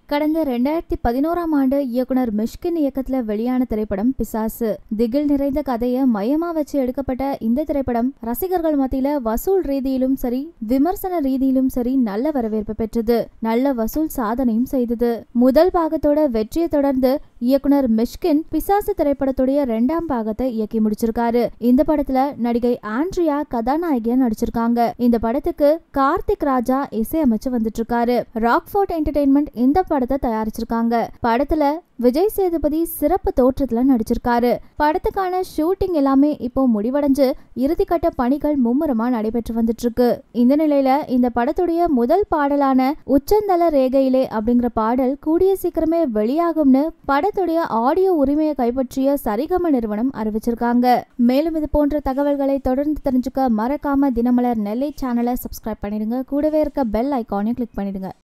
கடந்த ரெண்டாயிரத்தி பதினோராம் ஆண்டு இயக்குனர் மிஷ்கின் இயக்கத்துல வெளியான திரைப்படம் பிசாசு திகில் நிறைந்த கதையை மையமா வச்சு எடுக்கப்பட்ட இந்த திரைப்படம் ரசிகர்கள் மத்தியில வசூல் ரீதியிலும் சரி விமர்சன ரீதியிலும் சரி நல்ல வரவேற்பு பெற்றது நல்ல வசூல் சாதனையும் செய்தது முதல் பாகத்தோட வெற்றியை தொடர்ந்து இயக்குனர் மிஷ்கின் பிசாசு திரைப்படத்துடைய ரெண்டாம் பாகத்தை இயக்கி முடிச்சிருக்காரு இந்த படத்துல நடிகை ஆண்ட்ரியா கதாநாயகியா நடிச்சிருக்காங்க இந்த படத்துக்கு கார்த்திக் ராஜா இசையமைச்சு வந்துட்டு இருக்காரு ராக்ஃபோர்ட் என்டர்டைன்மெண்ட் இந்த படத்தை தயாரிச்சிருக்காங்க படத்துல விஜய் சேதுபதி சிறப்பு தோற்றத்துல நடிச்சிருக்காரு படத்துக்கான ஷூட்டிங் எல்லாமே இப்போ முடிவடைஞ்சு இறுதிக்கட்ட பணிகள் மும்முரமா நடைபெற்று வந்துட்டு இருக்கு இந்த நிலையில இந்த படத்துடைய முதல் பாடலான உச்சந்தல ரேகையிலே அப்படிங்கிற பாடல் கூடிய சீக்கிரமே வெளியாகும்னு படத்துடைய ஆடியோ உரிமையை கைப்பற்றிய சரிகம நிறுவனம் அறிவிச்சிருக்காங்க மேலும் இது போன்ற தகவல்களை தொடர்ந்து தெரிஞ்சுக்க மறக்காம தினமலர் நெல்லை சேனலை சப்ஸ்கிரைப் பண்ணிடுங்க கூடவே இருக்க பெல் ஐக்கானையும் கிளிக் பண்ணிடுங்க